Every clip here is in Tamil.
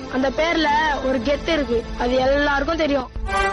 அந்த பேர்ல ஒரு கெத்து இருக்கு அது எல்லாருக்கும் தெரியும்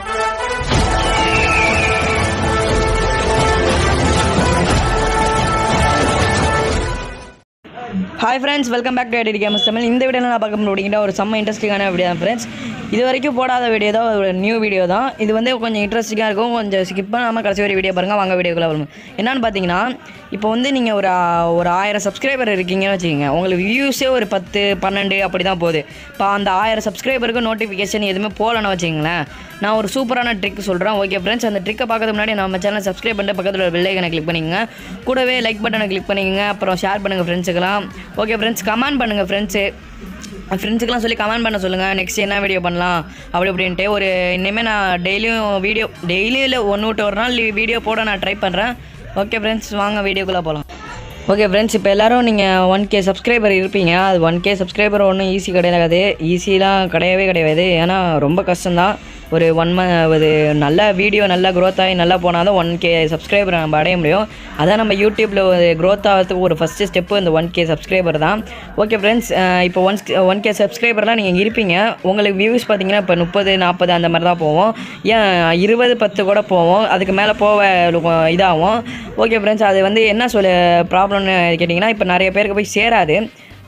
hi friends welcome back to edit games Tamil இந்த வீடியோவில் நான் பார்க்க முடியுங்கிட்ட ஒரு செம்ம இன்ட்ரெஸ்டிங்கான வீடியோ தான் ஃப்ரெண்ட்ஸ் இது வரைக்கும் போடாத வீடியோ தான் ஒரு நியூ வீடியோ தான் இது வந்து கொஞ்சம் இன்ட்ரெஸ்டிங்காக இருக்கும் கொஞ்சம் ஸ்கிப் பண்ணாமல் கடைசி வரை வீடியோ பாருங்கள் வாங்க வீடியோக்குள்ளே வரும் என்னன்னு பார்த்தீங்கன்னா இப்போ வந்து நீங்கள் ஒரு ஆ- ஒரு ஆயிரம் சப்ஸ்கிரைபர் இருக்கீங்கன்னு வச்சுக்கோங்க உங்களுக்கு வியூஸே ஒரு பத்து பன்னெண்டு அப்படி தான் போகுது இப்போ அந்த ஆயிரம் சப்ஸ்கிரைபருக்கு நோட்டிஃபிகேஷன் எதுவுமே போகலன்னு வச்சுக்கோங்களேன் நான் ஒரு சூப்பரான ட்ரிக் சொல்கிறேன் ஓகே ஃப்ரெண்ட்ஸ் அந்த ட்ரிக்கை பார்க்கறதுக்கு முன்னாடி நம்ம சேனலை சப்ஸ்கிரைப் பண்ணிட்டு பக்கத்தில் பெல் ஐக்கனை கிளிக் பண்ணிக்கங்க கூடவே லைக் பட்டனை கிளிக் பண்ணிக்கங்க அப்புறம் ஷேர் பண்ணுங்கள் ஃப்ரெண்ட்ஸுக்கெல்லாம் ஓகே ஃப்ரெண்ட்ஸ் கமெண்ட் பண்ணுங்கள் ஃப்ரெண்ட்ஸு ஃப்ரெண்ட்ஸுக்கெலாம் சொல்லி கமெண்ட் பண்ண சொல்லுங்கள் நெக்ஸ்ட் என்ன வீடியோ பண்ணலாம் அப்படி இப்படின்ட்டு ஒரு இனிமேல் நான் டெய்லியும் வீடியோ டெய்லியும் இல்லை ஒன்று விட்டு ஒரு நாள் வீடியோ போட நான் ட்ரை பண்ணுறேன் ஓகே ஃப்ரெண்ட்ஸ் வாங்க வீடியோக்குள்ளே போகலாம் ஓகே ஃப்ரெண்ட்ஸ் இப்போ எல்லாரும் நீங்கள் ஒன் கே சப்ஸ்கிரைபர் இருப்பீங்க அது ஒன் கே சப்ஸ்கிரைபர் ஒன்றும் ஈஸி கிடையாது ஈஸிலாம் கிடையவே கிடையாது ஏன்னா ரொம்ப கஷ்டம்தான் ஒரு ஒன் மந்த் ஒரு நல்ல வீடியோ நல்லா க்ரோத் ஆகி நல்லா போனால் தான் ஒன் கே சப்ஸ்கிரைபர் நம்ம அடைய முடியும் அதான் நம்ம யூடியூப்பில் ஒரு க்ரோத் ஆகிறதுக்கு ஒரு ஃபஸ்ட்டு ஸ்டெப்பு இந்த ஒன் கே சப்ஸ்கிரைபர் தான் ஓகே ஃப்ரெண்ட்ஸ் இப்போ ஒன் ஒன் கே சப்ஸ்கிரைபர்லாம் நீங்கள் இருப்பீங்க உங்களுக்கு வியூஸ் பார்த்தீங்கன்னா இப்போ முப்பது நாற்பது அந்த மாதிரி தான் போவோம் ஏன் இருபது பத்து கூட போவோம் அதுக்கு மேலே போக இதாகும் ஓகே ஃப்ரெண்ட்ஸ் அது வந்து என்ன சொல்ல ப்ராப்ளம்னு கேட்டிங்கன்னா இப்போ நிறைய பேருக்கு போய் சேராது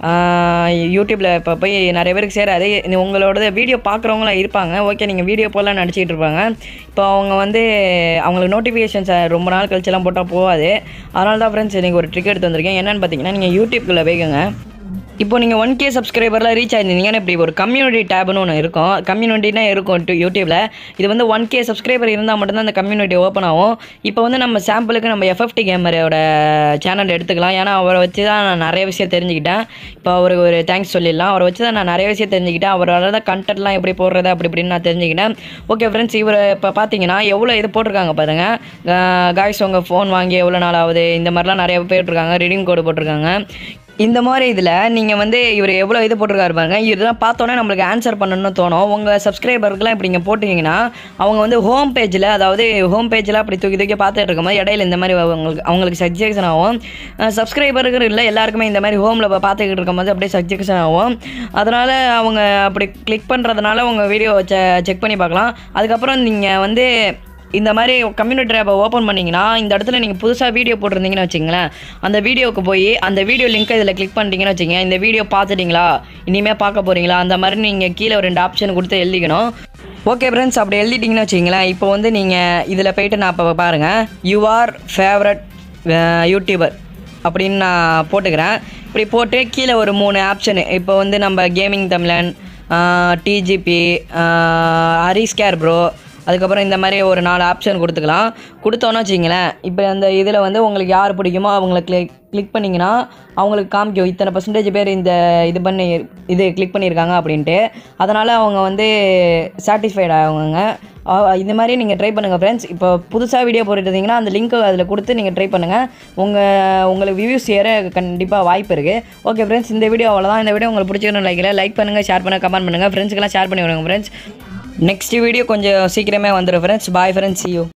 யூடியூப்பில் இப்போ போய் நிறைய பேருக்கு சேராது இது உங்களோட வீடியோ பார்க்குறவங்களாம் இருப்பாங்க ஓகே நீங்கள் வீடியோ போலாம் நடிச்சிட்டு இருப்பாங்க இப்போ அவங்க வந்து அவங்களுக்கு நோட்டிஃபிகேஷன்ஸ் ரொம்ப நாள் கழிச்செல்லாம் போட்டால் போகாது அதனால தான் ஃப்ரெண்ட்ஸ் நீங்கள் ஒரு ட்ரிக் எடுத்து வந்திருக்கேன் என்னென்னு பார்த்தீங்கன்னா நீங்கள் யூடியூப்குள்ளே வைக்கங்க இப்போ நீங்கள் ஒன் கே சப்ஸ்கிரைபர்லாம் ரீச் ஆயிருந்தீங்கன்னா இப்படி ஒரு கம்யூனிட்டி டேப்னு ஒன்று இருக்கும் கம்யூனிட்டினா இருக்கும் டு யூடியூப்பில் இது வந்து ஒன் கே சப்ஸ்கிரைபர் இருந்தால் மட்டும்தான் அந்த கம்யூனிட்டி ஓப்பன் ஆகும் இப்போ வந்து நம்ம சாம்பிளுக்கு நம்ம எஃப்எஃப்டி கேமரோட சேனல் எடுத்துக்கலாம் ஏன்னா அவரை வச்சு தான் நான் நிறைய விஷயம் தெரிஞ்சுக்கிட்டேன் இப்போ அவருக்கு ஒரு தேங்க்ஸ் சொல்லிடலாம் அவரை வச்சு தான் நான் நிறைய விஷயம் தெரிஞ்சுக்கிட்டேன் அவரால் தான் கண்டென்ட்லாம் எப்படி போடுறது அப்படி இப்படின்னு நான் தெரிஞ்சுக்கிட்டேன் ஓகே ஃப்ரெண்ட்ஸ் இவர் இப்போ பார்த்தீங்கன்னா எவ்வளோ இது போட்டிருக்காங்க பாருங்கள் காய்ஸ் உங்கள் ஃபோன் வாங்கி எவ்வளோ நாள் ஆகுது இந்த மாதிரிலாம் நிறைய பேர் இருக்காங்க ரீடிங் கோடு போட்டிருக்காங்க இந்த மாதிரி இதில் நீங்கள் வந்து இவர் எவ்வளோ இது போட்டிருக்காரு பாருங்க இதெல்லாம் பார்த்தோன்னே நம்மளுக்கு ஆன்சர் பண்ணணும்னு தோணும் உங்கள் சப்ஸ்கிரைபருக்குலாம் இப்படி நீங்கள் போட்டிங்கன்னா அவங்க வந்து ஹோம் பேஜில் அதாவது ஹோம் பேஜில் அப்படி தூக்கி தூக்கி பார்த்துட்டு இருக்கும்போது இடையில இந்த மாதிரி அவங்களுக்கு அவங்களுக்கு சஜெக்ஷன் ஆகும் சப்ஸ்கிரைபருக்கு இல்லை எல்லாருக்குமே இந்த மாதிரி ஹோமில் பார்த்துக்கிட்டு இருக்கும்போது அப்படியே சஜெக்ஷன் ஆகும் அதனால் அவங்க அப்படி கிளிக் பண்ணுறதுனால உங்கள் வீடியோ செக் பண்ணி பார்க்கலாம் அதுக்கப்புறம் நீங்கள் வந்து இந்த மாதிரி கம்யூனிட்டி ஆப்பை ஓப்பன் பண்ணிங்கன்னா இந்த இடத்துல நீங்கள் புதுசாக வீடியோ போட்டிருந்தீங்கன்னு வச்சுங்களேன் அந்த வீடியோவுக்கு போய் அந்த வீடியோ லிங்க்கை இதில் கிளிக் பண்ணிட்டீங்கன்னு வச்சுங்க இந்த வீடியோ பார்த்துட்டீங்களா இனிமேல் பார்க்க போகிறீங்களா அந்த மாதிரி நீங்கள் கீழே ஒரு ரெண்டு ஆப்ஷன் கொடுத்து எழுதிக்கணும் ஓகே ஃப்ரெண்ட்ஸ் அப்படி எழுதிட்டிங்கன்னு வச்சுங்களேன் இப்போ வந்து நீங்கள் இதில் போயிட்டு நான் இப்போ பாருங்கள் யூ ஆர் ஃபேவரட் யூடியூபர் அப்படின்னு நான் போட்டுக்கிறேன் இப்படி போட்டு கீழே ஒரு மூணு ஆப்ஷனு இப்போ வந்து நம்ம கேமிங் தமிழன் டிஜிபி ஹரிஸ்கேர் ப்ரோ அதுக்கப்புறம் இந்த மாதிரி ஒரு நாலு ஆப்ஷன் கொடுத்துக்கலாம் கொடுத்தோன்னு வச்சிங்களேன் இப்போ அந்த இதில் வந்து உங்களுக்கு யார் பிடிக்குமோ அவங்கள கிளிக் கிளிக் பண்ணிங்கன்னா அவங்களுக்கு காமிக்கும் இத்தனை பர்சன்டேஜ் பேர் இந்த இது பண்ணி இது கிளிக் பண்ணியிருக்காங்க அப்படின்ட்டு அதனால் அவங்க வந்து சாட்டிஸ்ஃபைட் ஆகுங்க அ- இந்த மாதிரி நீங்கள் ட்ரை பண்ணுங்கள் ஃப்ரெண்ட்ஸ் இப்போ புதுசாக வீடியோ போட்டுருந்தீங்கன்னா அந்த லிங்க் அதில் கொடுத்து நீங்கள் ட்ரை பண்ணுங்கள் உங்கள் உங்களுக்கு வியூஸ் ஏற கண்டிப்பாக வாய்ப்பு இருக்குது ஓகே ஃப்ரெண்ட்ஸ் இந்த வீடியோ அவ்வளோதான் இந்த வீடியோ உங்களுக்கு பிடிச்சிக்கணும் லைக் லைக் பண்ணுங்கள் ஷேர் பண்ணுங்கள் கமெண்ட் பண்ணுங்கள் ஃப்ரெண்ட்ஸ்க்கெல்லாம் ஷேர் பண்ணி விடுங்க ஃப்ரெண்ட்ஸ் நெக்ஸ்ட் வீடியோ கொஞ்சம் சீக்கிரமே வந்துடும் ஃப்ரெண்ட்ஸ் பாய் ஃப்ரெண்ட்ஸ் யூ